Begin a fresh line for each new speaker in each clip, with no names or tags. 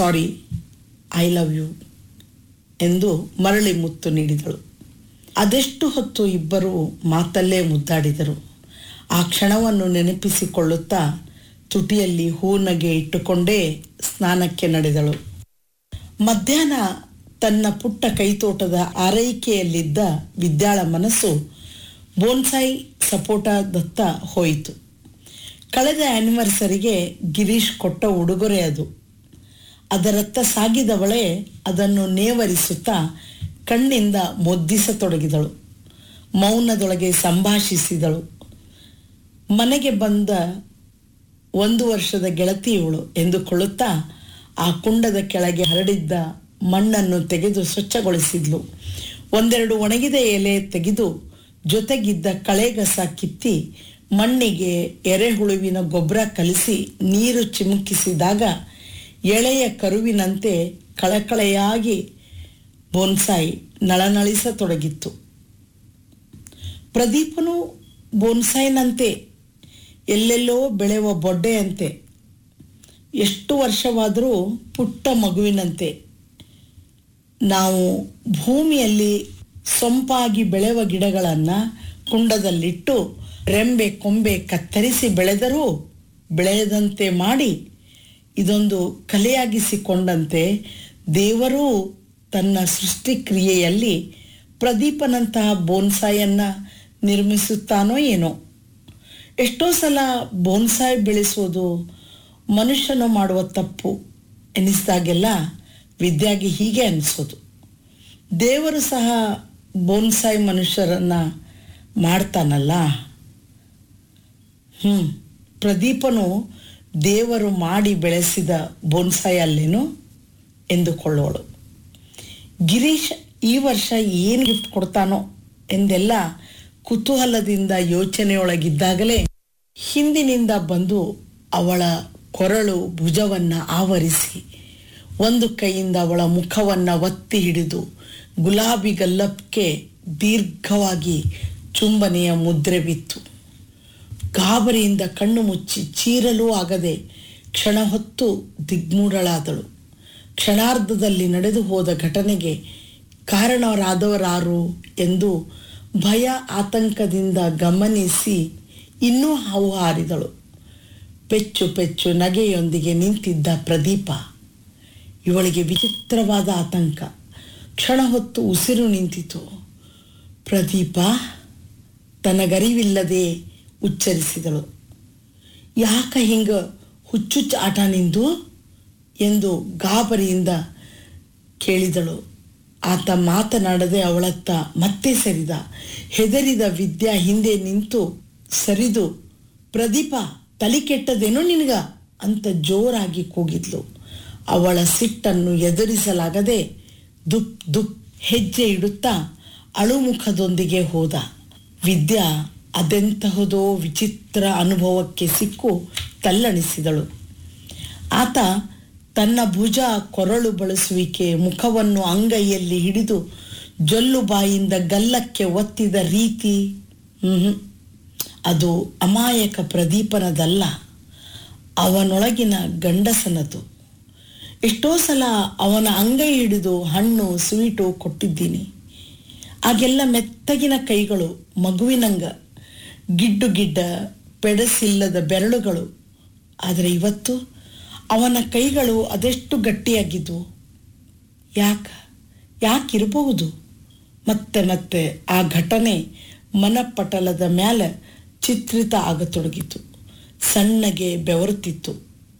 sorry I love you ಎಂದು ಮರಳಿ ಮುತ್ತು ನೀಡಿದಳು ಅದೆಷ್ಟು ಹೊತ್ತು ಇಬ್ಬರು ಮಾತಲ್ಲೇ ಮುದ್ದಾಡಿದರು ಆ ಕ್ಷಣವನ್ನು ನೆನಪಿಸಿಕೊಳ್ಳುತ್ತಾ ತುಟಿಯಲ್ಲಿ ಹೂನಗೆ ಇಟ್ಟುಕೊಂಡೇ ಸ್ನಾನಕ್ಕೆ ನಡೆದಳು ಮಧ್ಯಾಹ್ನ ತನ್ನ ಪುಟ್ಟ ಕೈತೋಟದ ಆರೈಕೆಯಲ್ಲಿದ್ದ ವಿದ್ಯಾಳ ಮನಸ್ಸು ಬೋನ್ಸಾಯಿ ಸಪೋಟದತ್ತ ಹೋಯಿತು ಕಳೆದ ಆ್ಯನಿವರ್ಸರಿಗೆ ಗಿರೀಶ್ ಕೊಟ್ಟ ಉಡುಗೊರೆ ಅದು ಅದರತ್ತ ಸಾಗಿದವಳೇ ಅದನ್ನು ನೇವರಿಸುತ್ತಾ ಕಣ್ಣಿಂದ ಮೊದ್ದಿಸತೊಡಗಿದಳು ಮೌನದೊಳಗೆ ಸಂಭಾಷಿಸಿದಳು ಮನೆಗೆ ಬಂದ ಒಂದು ವರ್ಷದ ಗೆಳತಿ ಇವಳು ಎಂದುಕೊಳ್ಳುತ್ತಾ ಆ ಕುಂಡದ ಕೆಳಗೆ ಹರಡಿದ್ದ ಮಣ್ಣನ್ನು ತೆಗೆದು ಸ್ವಚ್ಛಗೊಳಿಸಿದ್ಲು ಒಂದೆರಡು ಒಣಗಿದ ಎಲೆ ತೆಗೆದು ಜೊತೆಗಿದ್ದ ಕಳೆಗಸ ಕಿತ್ತಿ ಮಣ್ಣಿಗೆ ಎರೆಹುಳುವಿನ ಗೊಬ್ಬರ ಕಲಿಸಿ ನೀರು ಚಿಮುಕಿಸಿದಾಗ ಎಳೆಯ ಕರುವಿನಂತೆ ಕಳಕಳೆಯಾಗಿ ಬೋನ್ಸಾಯಿ ನಳನಳಿಸತೊಡಗಿತ್ತು ಪ್ರದೀಪನು ಬೋನ್ಸಾಯಿನಂತೆ ಎಲ್ಲೆಲ್ಲೋ ಬೆಳೆಯುವ ಬೊಡ್ಡೆಯಂತೆ ಎಷ್ಟು ವರ್ಷವಾದರೂ ಪುಟ್ಟ ಮಗುವಿನಂತೆ ನಾವು ಭೂಮಿಯಲ್ಲಿ ಸೊಂಪಾಗಿ ಬೆಳೆಯುವ ಗಿಡಗಳನ್ನು ಕುಂಡದಲ್ಲಿಟ್ಟು ರೆಂಬೆ ಕೊಂಬೆ ಕತ್ತರಿಸಿ ಬೆಳೆದರೂ ಬೆಳೆಯದಂತೆ ಮಾಡಿ ಇದೊಂದು ಕಲೆಯಾಗಿಸಿಕೊಂಡಂತೆ ದೇವರೂ ತನ್ನ ಸೃಷ್ಟಿಕ್ರಿಯೆಯಲ್ಲಿ ಪ್ರದೀಪನಂತಹ ಬೋನ್ಸಾಯನ್ನು ನಿರ್ಮಿಸುತ್ತಾನೋ ಏನೋ ಎಷ್ಟೋ ಸಲ ಬೋನ್ಸಾಯಿ ಬೆಳೆಸೋದು ಮನುಷ್ಯನು ಮಾಡುವ ತಪ್ಪು ಎನಿಸಿದಾಗೆಲ್ಲ ವಿದ್ಯಾಗಿ ಹೀಗೆ ಅನಿಸೋದು ದೇವರು ಸಹ ಬೋನ್ಸಾಯಿ ಮನುಷ್ಯರನ್ನು ಮಾಡ್ತಾನಲ್ಲ ಹ್ಞೂ ಪ್ರದೀಪನು ದೇವರು ಮಾಡಿ ಬೆಳೆಸಿದ ಬೋನ್ಸಾಯಿ ಅಲ್ಲೇನು ಎಂದುಕೊಳ್ಳೋಳು ಗಿರೀಶ್ ಈ ವರ್ಷ ಏನು ಗಿಫ್ಟ್ ಕೊಡ್ತಾನೋ ಎಂದೆಲ್ಲ ಕುತೂಹಲದಿಂದ ಯೋಚನೆಯೊಳಗಿದ್ದಾಗಲೇ ಹಿಂದಿನಿಂದ ಬಂದು ಅವಳ ಕೊರಳು ಭುಜವನ್ನು ಆವರಿಸಿ ಒಂದು ಕೈಯಿಂದ ಅವಳ ಮುಖವನ್ನು ಒತ್ತಿ ಹಿಡಿದು ಗುಲಾಬಿ ಗಲ್ಲಕ್ಕೆ ದೀರ್ಘವಾಗಿ ಚುಂಬನೆಯ ಮುದ್ರೆ ಬಿತ್ತು ಗಾಬರಿಯಿಂದ ಕಣ್ಣು ಮುಚ್ಚಿ ಚೀರಲೂ ಆಗದೆ ಕ್ಷಣ ಹೊತ್ತು ದಿಗ್ಮೂಢಳಾದಳು ಕ್ಷಣಾರ್ಧದಲ್ಲಿ ನಡೆದು ಹೋದ ಘಟನೆಗೆ ಕಾರಣರಾದವರಾರು ಎಂದು ಭಯ ಆತಂಕದಿಂದ ಗಮನಿಸಿ ಇನ್ನೂ ಹಾವು ಹಾರಿದಳು ಪೆಚ್ಚು ಪೆಚ್ಚು ನಗೆಯೊಂದಿಗೆ ನಿಂತಿದ್ದ ಪ್ರದೀಪ ಇವಳಿಗೆ ವಿಚಿತ್ರವಾದ ಆತಂಕ ಕ್ಷಣ ಹೊತ್ತು ಉಸಿರು ನಿಂತಿತು ಪ್ರದೀಪ ತನಗರಿವಿಲ್ಲದೆ ಉಚ್ಚರಿಸಿದಳು ಯಾಕ ಹಿಂಗ ಹುಚ್ಚುಚ್ಚ ಆಟ ನಿಂದು ಎಂದು ಗಾಬರಿಯಿಂದ ಕೇಳಿದಳು ಆತ ಮಾತನಾಡದೆ ಅವಳತ್ತ ಮತ್ತೆ ಸರಿದ ಹೆದರಿದ ವಿದ್ಯಾ ಹಿಂದೆ ನಿಂತು ಸರಿದು ಪ್ರದೀಪ ತಲೆ ಕೆಟ್ಟದೇನೋ ನಿನಗ ಅಂತ ಜೋರಾಗಿ ಕೂಗಿದ್ಲು ಅವಳ ಸಿಟ್ಟನ್ನು ಎದುರಿಸಲಾಗದೆ ದುಪ್ ದುಪ್ ಹೆಜ್ಜೆ ಇಡುತ್ತಾ ಅಳುಮುಖದೊಂದಿಗೆ ಹೋದ ವಿದ್ಯಾ ಅದೆಂತಹದೋ ವಿಚಿತ್ರ ಅನುಭವಕ್ಕೆ ಸಿಕ್ಕು ತಲ್ಲಣಿಸಿದಳು ಆತ ತನ್ನ ಭುಜ ಕೊರಳು ಬಳಸುವಿಕೆ ಮುಖವನ್ನು ಅಂಗೈಯಲ್ಲಿ ಹಿಡಿದು ಜೊಲ್ಲು ಬಾಯಿಂದ ಗಲ್ಲಕ್ಕೆ ಒತ್ತಿದ ರೀತಿ ಹ್ಮ್ ಅದು ಅಮಾಯಕ ಪ್ರದೀಪನದಲ್ಲ ಅವನೊಳಗಿನ ಗಂಡಸನದು ಎಷ್ಟೋ ಸಲ ಅವನ ಅಂಗೈ ಹಿಡಿದು ಹಣ್ಣು ಸ್ವೀಟು ಕೊಟ್ಟಿದ್ದೀನಿ ಆಗೆಲ್ಲ ಮೆತ್ತಗಿನ ಕೈಗಳು ಮಗುವಿನಂಗ ಗಿಡ್ಡು ಗಿಡ್ಡ ಪೆಡಸಿಲ್ಲದ ಬೆರಳುಗಳು ಆದರೆ ಇವತ್ತು ಅವನ ಕೈಗಳು ಅದೆಷ್ಟು ಗಟ್ಟಿಯಾಗಿದ್ವು ಯಾಕ ಯಾಕಿರಬಹುದು ಮತ್ತೆ ಮತ್ತೆ ಆ ಘಟನೆ ಮನಪಟಲದ ಮ್ಯಾಲೆ ಚಿತ್ರಿತ ಆಗತೊಡಗಿತು ಸಣ್ಣಗೆ ಬೆವರುತ್ತಿತ್ತು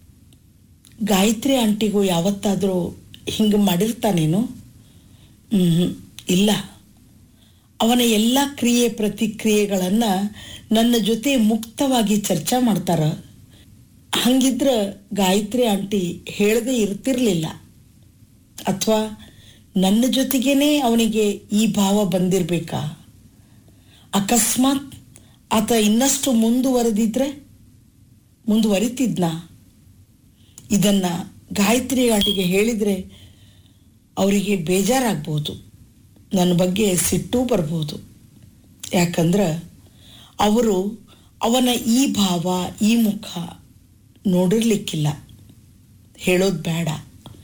ಗಾಯತ್ರಿ ಆಂಟಿಗೂ ಯಾವತ್ತಾದರೂ ಹಿಂಗೆ ಮಾಡಿರ್ತಾನೇನು ಹ್ಞೂ ಇಲ್ಲ ಅವನ ಎಲ್ಲ ಕ್ರಿಯೆ ಪ್ರತಿಕ್ರಿಯೆಗಳನ್ನು ನನ್ನ ಜೊತೆ ಮುಕ್ತವಾಗಿ ಚರ್ಚೆ ಮಾಡ್ತಾರ ಹಂಗಿದ್ರೆ ಗಾಯತ್ರಿ ಆಂಟಿ ಹೇಳದೆ ಇರ್ತಿರ್ಲಿಲ್ಲ ಅಥವಾ ನನ್ನ ಜೊತೆಗೇನೆ ಅವನಿಗೆ ಈ ಭಾವ ಬಂದಿರಬೇಕಾ ಅಕಸ್ಮಾತ್ ಆತ ಇನ್ನಷ್ಟು ಮುಂದುವರೆದಿದ್ರೆ ಮುಂದುವರಿತಿದ್ನಾ ಇದನ್ನು ಗಾಯತ್ರಿ ಆಂಟಿಗೆ ಹೇಳಿದರೆ ಅವರಿಗೆ ಬೇಜಾರಾಗ್ಬೋದು ನನ್ನ ಬಗ್ಗೆ ಸಿಟ್ಟು ಬರ್ಬೋದು ಯಾಕಂದ್ರೆ ಅವರು ಅವನ ಈ ಭಾವ ಈ ಮುಖ ನೋಡಿರ್ಲಿಕ್ಕಿಲ್ಲ ಹೇಳೋದು ಬೇಡ